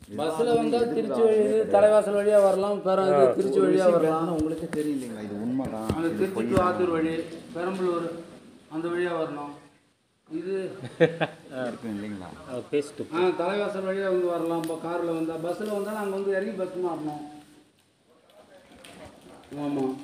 பஸ்ஸில் வந்தால் திருச்சி வழி தலைவாசல் வழியாக வரலாம் பெற திருச்சி வழியாக வரலாம் வேணும்னு உங்களுக்கே தெரியலைங்களா இது உண்மைதான் அந்த இது திருச்சி பொய் டு ஆத்தூர் வழி பெரம்பலூர் அந்த வழியாக வரணும் இது இருக்கும் இல்லைங்களா பேசிட்டு ஆ தலைவாசல் வழியாக வந்து வரலாம் இப்போ காரில் வந்தால் பஸ்ஸில் வந்தால் நாங்கள் வந்து இறங்கி பஸ் மாறணும் ஆமாம்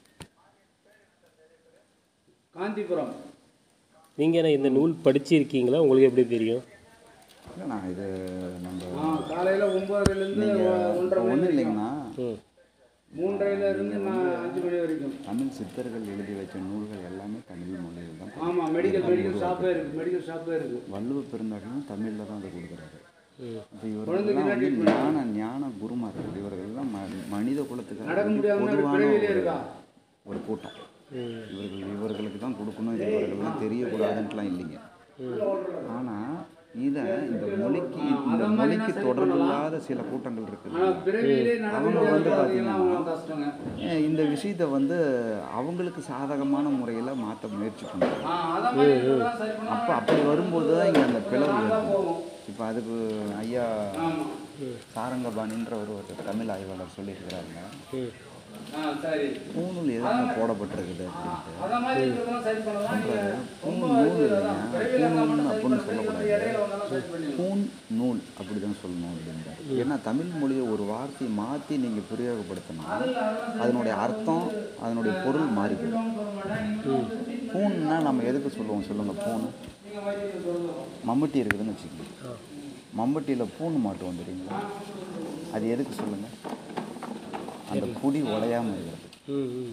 காந்திபுரம் நீங்கள் என்ன இந்த நூல் படிச்சிருக்கீங்களா உங்களுக்கு எப்படி தெரியும் இல்லைண்ணா இது நம்ம ஆ காலையில் ஒம்பதுலேருந்து ஒன்றரை மணி ஒன்றும் வரைக்கும் இல்லைங்கண்ணா ம் மூன்றரைலேருந்து நான் அஞ்சு மணி வரைக்கும் தமிழ் சித்தர்கள் எழுதி வச்ச நூல்கள் எல்லாமே தமிழ் மொழியில் தான் ஆமாம் மெடிக்கல் மெடிக்கல் ஷாப்பே இருக்குது மெடிக்கல் ஷாப்பே இருக்குது வள்ளுவ பெருந்தாலும் தமிழில் தான் அதை கொடுக்குறாரு ம் இப்போ இவர்கள்லாம் வந்து ஞான ஞான குருமார்கள் இவர்கள்லாம் ம- மனித குலத்துக்கு நடக்க முடியாமல் பொதுவான பிறவிலே ஒரு- இருக்கா ஒரு கூட்டம் ம் இவர்கள் இவர்களுக்கு தான் கொடுக்கணும் இது இவர்களுக்கு தெரியக்கூடாதுன்ட்டுலாம் இல்லைங்க ஆனால் இதை இந்த மொழிக்கு இந்த மொழிக்கு தொடர்பு இல்லாத சில கூட்டங்கள் இருக்குது ஆனால் பிறவிலே நடக்க அவங்க வந்து முடியாது பார்த்தீங்கன்னா அவங்க கஷ்டங்க ஏன் இந்த விஷயத்தை வந்து அவங்களுக்கு சாதகமான முறையில் மாற்ற முயற்சி பண்ணுறாங்க ஆ அதை மாதிரி இருக்கிறதெல்லாம் சரி பண்ணா அப்போ அப்படி வரும்போது தான் இங்கே அந்த பிளவு தான் ஏற்படும் போகும் இப்போ அதுக்கு ஐயா ஆமாம் சாரங்கபாணின்ற ஒரு ஒரு தமிழ் ஆய்வாளர் சொல்லியிருக்கிறாருங்க ம் ஆ சரி பூணூல் எதுக்கு போடப்பட்டிருக்குது அப்படின்ட்டு அதை மாதிரி இருக்கிறதெல்லாம் சரி பண்ணலாம் நீங்கள் பூண் நூல் இல்லைங்க பூணூல்னு அப்படின்னு சொல்லக்கூடாது இடையில வந்தாலும் சரி பண்ணிடலாம் பூன் நூல் அப்படி தான் சொல்லணும் அப்படின்ட்டு ஏன்னா தமிழ் மொழியை ஒரு வார்த்தையை மாற்றி நீங்கள் பிரயோகப்படுத்தினா அதனுடைய அர்த்தம் அதனுடைய பொருள் மாறி போயிடும் பூன்னா நம்ம எதுக்கு சொல்லுவோம் சொல்லுங்கள் பூன் மம்பட்டி இருக்குதுன்னு வச்சுக்கோங்க மம்பட்டியில் பூன் மாட்டு வந்துடுறீங்களா அது எதுக்கு சொல்லுங்கள் அந்த புடி உடையாமல் இருக்கிறது ம் ம்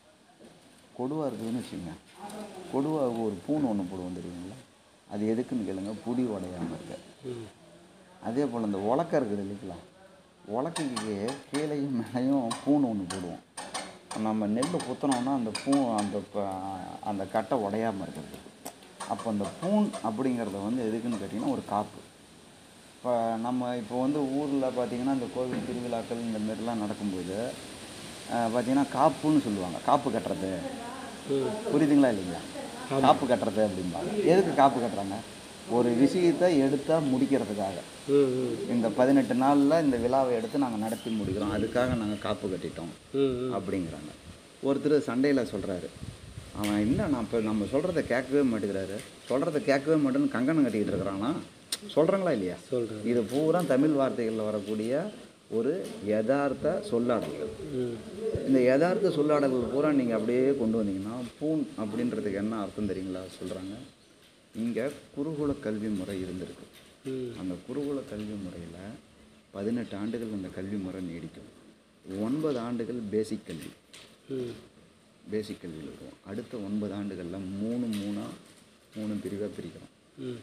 கொடுவா இருக்குதுன்னு வச்சுக்கோங்க கொடுவாவுக்கு ஒரு பூன் ஒன்று போடுவோம் தெரியுங்களா அது எதுக்குன்னு கேளுங்க புடி உடையாமல் இருக்க ம் அதே போல் இந்த உலக்கை இருக்குது இல்லைங்களா உலக்கைக்கு கீழையும் மேலேயும் பூன் ஒன்று போடுவோம் நம்ம நெல் குத்துனோம்னா அந்த பூ அந்த ப- அந்த கட்டை உடையாமல் இருக்கிறது அப்போ அந்த பூன் அப்படிங்கிறத வந்து எதுக்குன்னு கேட்டிங்கன்னா ஒரு காப்பு இப்போ நம்ம இப்போ வந்து ஊரில் பார்த்தீங்கன்னா இந்த கோவில் திருவிழாக்கள் இந்த மாதிரிலாம் நடக்கும்போது அஹ், பார்த்தீங்கன்னா காப்புன்னு சொல்லுவாங்க காப்பு கட்டுறது புரியுதுங்களா இல்லைங்களா காப்பு கட்டுறது அப்படிம்பாங்க எதுக்கு காப்பு கட்டுறாங்க ஒரு விஷயத்தை எடுத்தால் முடிக்கிறதுக்காக ம் ம் இந்த பதினெட்டு நாளில் இந்த விழாவை எடுத்து நாங்கள் நடத்தி முடிக்கிறோம் அதுக்காக நாங்கள் காப்பு கட்டிட்டோம் ம் ம் அப்படிங்கிறாங்க ஒருத்தர் சண்டையில் சொல்கிறாரு அவன் இல்லை நான் இப்போ நம்ம சொல்கிறத கேட்கவே மாட்டேங்கிறாரு சொல்கிறத கேட்கவே மாட்டேன்னு கங்கணம் கட்டிக்கிட்டு இருக்கிறானா சொல்கிறாங்களா இல்லையா சொல்கிறேன் இது பூரா தமிழ் வார்த்தைகளில் வரக்கூடிய ஒரு யதார்த்த சொல்லாடல்கள் ம் இந்த யதார்த்த சொல்லாடல்கள் பூரா நீங்கள் அப்படியே கொண்டு வந்தீங்கன்னா பூன் அப்படின்றதுக்கு என்ன அர்த்தம் தெரியுங்களா சொல்கிறாங்க இங்கே குருகுல கல்வி முறை இருந்திருக்கு ம் அந்த குருகுல கல்வி முறையில் பதினெட்டு ஆண்டுகள் அந்த கல்வி முறை நீடிக்கும் ஒன்பது ஆண்டுகள் பேசிக் கல்வி ம் பேசிக் கல்வியில் இருக்கும் அடுத்த ஒன்பது ஆண்டுகளில் மூணு மூணாக மூணு பிரிவாக பிரிக்கிறோம் ம்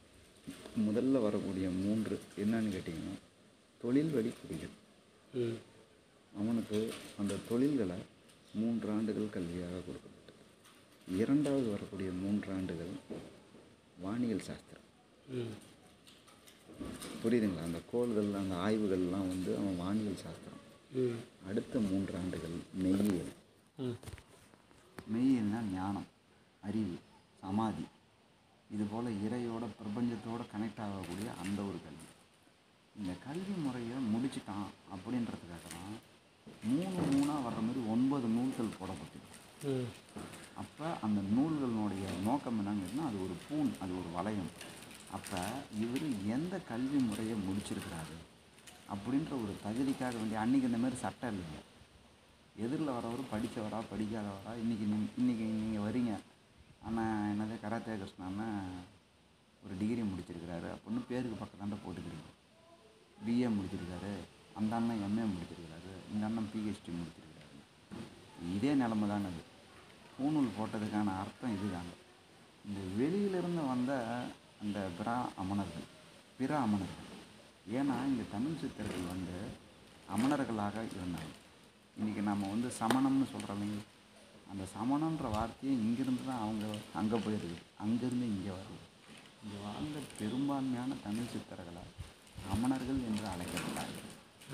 முதல்ல வரக்கூடிய மூன்று என்னன்னு கேட்டிங்கன்னா தொழில் வழி குடிகள் ம் அவனுக்கு அந்த தொழில்களை மூன்று ஆண்டுகள் கல்வியாக கொடுக்கப்பட்டது இரண்டாவது வரக்கூடிய மூன்று ஆண்டுகள் வானியல் சாஸ்திரம் ம் புரியுதுங்களா அந்த கோள்கள் அந்த ஆய்வுகள்லாம் வந்து அவன் வானியல் சாஸ்திரம் ம் அடுத்த மூன்று ஆண்டுகள் மெய்யியல் ம் மெய்யியல்னா ஞானம் அறிவு சமாதி இது போல் இறையோட பிரபஞ்சத்தோட கனெக்ட் ஆகக்கூடிய அந்த ஒரு கல்வி இந்த கல்வி முறையை முடிச்சிட்டான் அப்படின்றதுக்காக தான் மூணு மூணாக வர்ற மாதிரி ஒன்பது நூல்கள் போடப்பட்டிருக்கு ம் அப்போ அந்த நூல்களினுடைய நோக்கம் என்னன்னு கேட்டிங்கன்னா அது ஒரு பூன் அது ஒரு வளையம் அப்போ இவர் எந்த கல்வி முறையை முடிச்சிருக்கிறாரு அப்படின்ற ஒரு தகுதிக்காக வேண்டிய அன்றைக்கி இந்த மாதிரி சட்டம் இல்லைங்க எதிரில் வரவர் படித்தவரா படிக்காதவரா இன்றைக்கி நீ இன்றைக்கி நீங்கள் வரீங்க ஆனால் என்னது கராத்தே கிருஷ்ணான்னு ஒரு டிகிரி முடிச்சிருக்கிறாரு அப்படின்னு பேருக்கு பக்கத்தாண்ட போட்டுக்கிறீங்க பிஏ முடிச்சிருக்காரு அந்த அண்ணன் எம்ஏ முடிச்சிருக்கிறாரு இந்த அண்ணன் பிஹெச்டி முடிச்சிருக்கிறாரு இதே நிலமை தானே அது பூணூல் போட்டதுக்கான அர்த்தம் இதுதாங்க இந்த வெளியிலிருந்து வந்த அந்த பிரா அமணர்கள் பிற அமணர்கள் ஏன்னா இந்த தமிழ் சித்தர்கள் வந்து அமணர்களாக இருந்தாங்க இன்றைக்கி நம்ம வந்து சமணம்னு சொல்கிறோம் இல்லைங்க அந்த சமணன்ற வார்த்தையை இங்கிருந்து தான் அவங்க அங்கே போயிருக்குது அங்கேருந்து இங்கே வருது இங்கே வாழ்ந்த பெரும்பான்மையான தமிழ் சித்தர்களை அமணர்கள் என்று அழைக்கப்பட்டார்கள்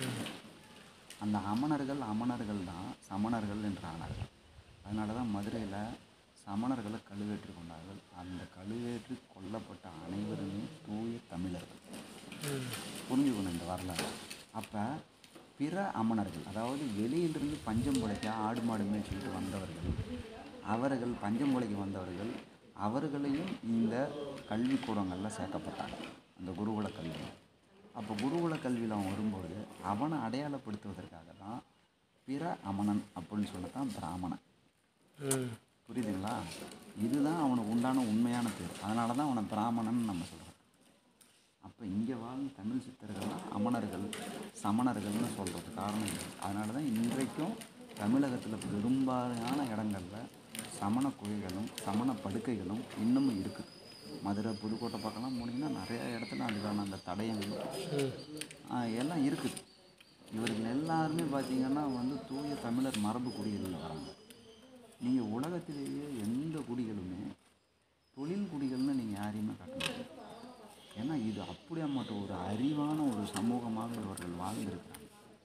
அந்த அமணர்கள் அமணர்கள் தான் சமணர்கள் என்று ஆனார்கள் அதனால தான் மதுரையில் சமணர்களை கழுவேற்றி கொண்டார்கள் அந்த கழுவேற்றி கொல்லப்பட்ட அனைவருமே தூய தமிழர்கள் புரிஞ்சுக்கணும் இந்த வரலாறு அப்போ பிற அமணர்கள் அதாவது வெளியிலிருந்து பஞ்சம் பிழைக்க ஆடு மாடு மேய்ச்சிக்கிட்டு வந்தவர்கள் அவர்கள் பஞ்சம் பிழைக்க வந்தவர்கள் அவர்களையும் இந்த கல்விக்கூடங்களில் சேர்க்கப்பட்டாங்க அந்த குருகுல கல்வி அப்போ குருகுல கல்வியில் அவன் வரும்போது அவனை அடையாளப்படுத்துவதற்காக தான் பிற அமணன் அப்படின்னு சொல்லத்தான் பிராமணன் ம் புரியுதுங்களா இதுதான் அவனுக்கு உண்டான உண்மையான பேர் அதனால தான் அவனை பிராமணன் நம்ம சொல்கிறோம் அப்போ இங்கே வாழ்ந்த தமிழ் சித்தர்கள்லாம் அமணர்கள் சமணர்கள்னு சொல்கிறது காரணம் இது அதனால தான் இன்றைக்கும் தமிழகத்தில் பெரும்பாலான இடங்களில் சமண கோயில்களும் சமண படுக்கைகளும் இன்னமும் இருக்குது மதுரை புதுக்கோட்டை பக்கம்லாம் போனீங்கன்னா நிறையா இடத்துல அதுக்கான அந்த தடயங்கள் ஆஹ், எல்லாம் இருக்குது இவர்கள் எல்லாருமே பார்த்தீங்கன்னா வந்து தூய தமிழர் மரபு குடிகளில் வராங்க நீங்கள் உலகத்திலேயே எந்த குடிகளுமே தொழில் குடிகள்னு நீங்கள் யாரையுமே காட்ட முடியாது ஏன்னா இது அப்படியாமட்ட ஒரு அறிவான ஒரு சமூகமாக இவர்கள் வாழ்ந்திருக்கிறாங்க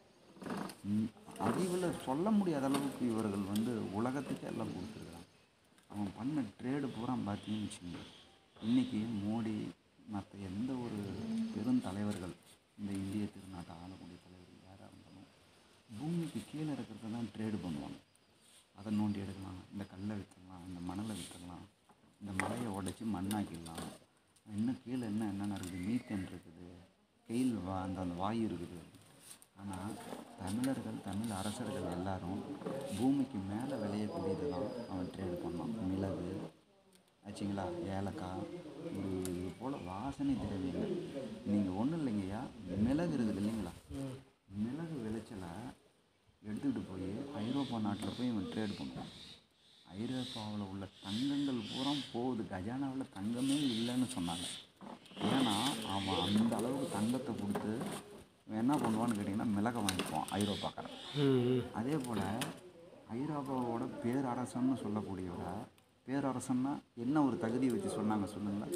அறிவில் சொல்ல முடியாத அளவுக்கு இவர்கள் வந்து உலகத்துக்கே எல்லாம் கொடுத்துருக்குறாங்க அவன் பண்ண ட்ரேடு பூரா பார்த்தீங்கன்னு வச்சுக்கோங்க இன்றைக்கி மோடி மற்ற எந்த ஒரு பெருந்தலைவர்கள் இந்த இந்திய திருநாட்டை ஆளக்கூடிய தலைவர்கள் யாராக இருந்தாலும் பூமிக்கு கீழே இருக்கிறத தான் ட்ரேடு பண்ணுவாங்க அதை நோண்டி எடுக்கலாம் இந்த கல்லை விற்றுடலாம் இந்த மணலை விற்றுடலாம் இந்த மலையை உடைச்சி மண்ணாக்கிடலாம் இன்னும் கீழே என்ன என்னென்ன இருக்குது மீத்தேன் இருக்குது கெயில் வா அந்த அந்த வாயு இருக்குது ஆனால் தமிழர்கள் தமிழ் அரசர்கள் எல்லாரும் பூமிக்கு மேலே விளையக்கூடியது தான் அவன் ட்ரேடு பண்ணான் மிளகு ஆச்சுங்களா ஏலக்காய் ஒரு இது போல் வாசனை திரவியங்கள் நீங்கள் ஒன்றும் இல்லைங்கய்யா மிளகு இருக்குது இல்லைங்களா மிளகு விளைச்சலை எடுத்துக்கிட்டு போய் ஐரோப்பா நாட்டில் போய் இவன் ட்ரேட் பண்ணுவான் ஐரோப்பாவில் உள்ள தங்கங்கள் பூரா போகுது கஜானாவில் தங்கமே இல்லைன்னு சொன்னாங்க ஏன்னா அவன் அந்த அளவுக்கு தங்கத்தை கொடுத்து இவன் என்ன பண்ணுவான்னு கேட்டிங்கன்னா மிளகை வாங்கிக்குவான் ஐரோப்பாக்காரன் ம் ம் அதே போல் ஐரோப்பாவோட பேரரசன்னு சொல்லக்கூடியவரை பேரரசன்னா என்ன ஒரு தகுதி வச்சு சொன்னாங்க சொல்லுங்களேன்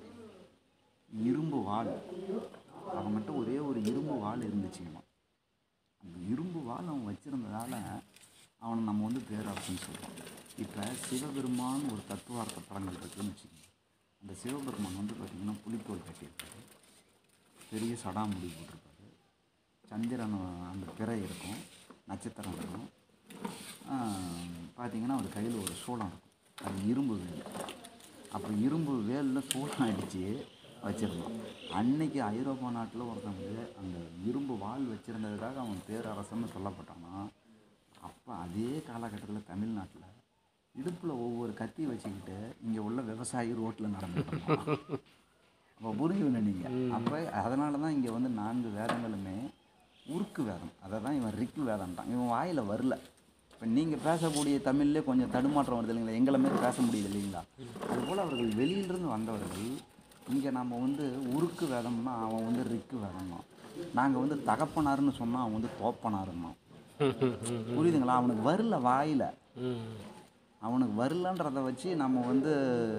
இரும்பு வாள் அவங்ககிட்ட ஒரே ஒரு இரும்பு வாள் இருந்துச்சுங்கம்மா அந்த இரும்பு வாள் அவன் வச்சுருந்ததால அவனை நம்ம வந்து பேரரசன்னு சொல்கிறோம் இப்போ சிவபெருமான் ஒரு தத்துவார்த்த படங்கள் இருக்குன்னு வச்சுக்கோங்க அந்த சிவபெருமான் வந்து பார்த்திங்கன்னா புலித்தோல் கட்டியிருக்காரு பெரிய சடாமுடி போட்டிருப்பாரு சந்திரன் அந்த பிறை இருக்கும் நட்சத்திரம் இருக்கும் பார்த்தீங்கன்னா அவர் கையில் ஒரு சூளம் இருக்கும் அது இரும்பு வேல் அப்போ இரும்பு வேலில் சூளம் அடித்து வச்சிருந்தான் அன்னைக்கு ஐரோப்பா நாட்டில் ஒருத்தவங்க அந்த இரும்பு வாள் வச்சுருந்ததுக்காக அவன் பேரரசன்னு சொல்லப்பட்டானா அப்போ அதே காலகட்டத்தில் தமிழ்நாட்டில் இடுப்பில் ஒவ்வொரு கத்தி வச்சுக்கிட்டு இங்கே உள்ள விவசாயி ரோட்டில் நடந்துட்டு அப்போ புரிஞ்சுக்கணும் நீங்கள் அப்போ அதனால தான் இங்கே வந்து நான்கு வேதங்களுமே உருக்கு வேதம் அதை தான் இவன் ரிக்கு வேதம்ட்டான் இவன் வாயில் வரல இப்போ நீங்கள் பேசக்கூடிய தமிழ்லே கொஞ்சம் தடுமாற்றம் வருது இல்லைங்களா எங்களை மாரி பேச முடியுது இல்லைங்களா அதுபோல் அவர்கள் வெளியிலிருந்து வந்தவர்கள் இங்கே நம்ம வந்து உருக்கு வேதம்னா அவன் வந்து ரிக்கு வேதம்னா நாங்கள் வந்து தகப்பனாருன்னு சொன்னால் அவன் வந்து தோப்பனாருன்னா புரியுதுங்களா அவனுக்கு வரல வாயில் ம் அவனுக்கு வரலன்றதை வச்சு நம்ம வந்து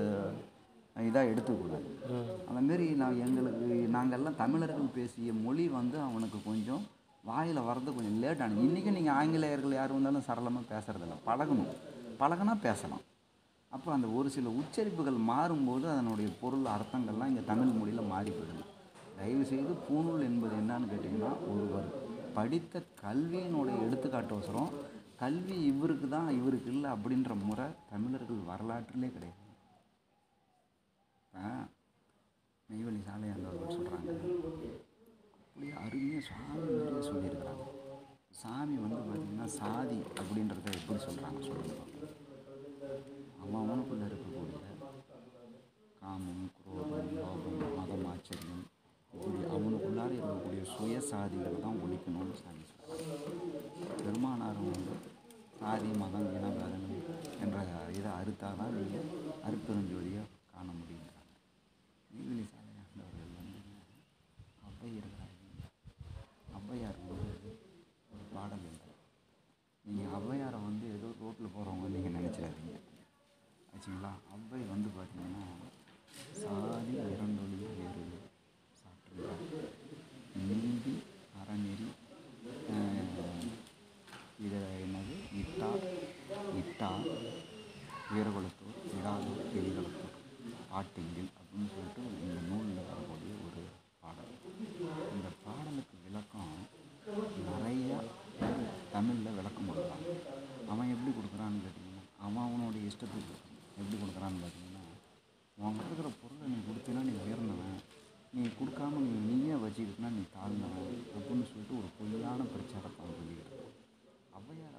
இதாக எடுத்துக்கூடாது அந்த மாரி நான் எங்களுக்கு நாங்கள்லாம் தமிழர்கள் பேசிய மொழி வந்து அவனுக்கு கொஞ்சம் வாயில் வர்றது கொஞ்சம் லேட் ஆனது இன்றைக்கி நீங்கள் ஆங்கிலேயர்கள் யார் வந்தாலும் சரளமாக பேசுகிறதில்ல பழகணும் பழகுனா பேசலாம் அப்போ அந்த ஒரு சில உச்சரிப்புகள் மாறும்போது அதனுடைய பொருள் அர்த்தங்கள்லாம் இங்கே தமிழ் மொழியில் மாறி போயிடுது தயவுசெய்து பூணூல் என்பது என்னன்னு கேட்டிங்கன்னா ஒருவர் படித்த கல்வியினுடைய எடுத்துக்காட்டோசரம் கல்வி இவருக்கு தான் இவருக்கு இல்லை அப்படின்ற முறை தமிழர்கள் வரலாற்றிலே கிடையாது இப்போ நெய்வேலி சாலையாண்டவர்கள் சொல்கிறாங்க அப்படியே அருமையாக சாமி மாதிரியே சொல்லியிருக்கிறாங்க சாமி வந்து பார்த்திங்கன்னா சாதி அப்படின்றத எப்படி சொல்கிறாங்க சொல்லுங்க பார்ப்போம். அவன் அவனுக்குள்ளே இருக்கக்கூடிய காமம் குரோதம் லோகம் மதம் ஆச்சரியம் இப்படி அவனுக்குள்ளார இருக்கக்கூடிய சுயசாதிகளை தான் ஒழிக்கணும்னு சாமி சொல்கிறாங்க பெருமானாரும் வந்து சாதி மதம் இன பேதங்கள் என்ற இதை அறுத்தால் தான் நீங்கள் அருப்பெருஞ்சோதியை காண முடியுங்கிறாங்க நெய்வேலி சாலையாண்டவர்கள் வந்து அவ்வை இருக்கிறாங்க ஔவையார் வந்து ஒரு பாடல் இல்லை நீங்கள் ஔவையாரை வந்து ஏதோ ரோட்டில் போகிறவங்க நீங்கள் நினச்சிடாதீங்க ஆச்சுங்களா ஔவை வந்து பார்த்தீங்கன்னா சாதி இரண்டொழி வேறு சாற்றுகிறார் நீதி அறநெறி ஆஹ், இதை என்னது இட்டார் இட்டார் வீரகுலத்தோர் இடாதோர் கிளிகளத்தோர் பாட்டிங்கில் அப்படின்னு சொல்லிட்டு இந்த நூலில் வரக்கூடிய ஒரு பாடல் இஷ்டத்துக்கு கொடுக்கணும் எப்படி கொடுக்குறான்னு பார்த்தீங்கன்னா உன்கிட்ட இருக்கிற பொருளை நீ கொடுத்தீங்கன்னா நீ உயர்ந்தவன் நீ கொடுக்காம நீ நீயே வச்சுக்கிட்டுனா நீ தாழ்ந்தவன் அப்படின்னு சொல்லிட்டு ஒரு பொய்யான பிரச்சாரத்தை அவன் சொல்லிக்கிட்டு இருக்கான் ஔவையார்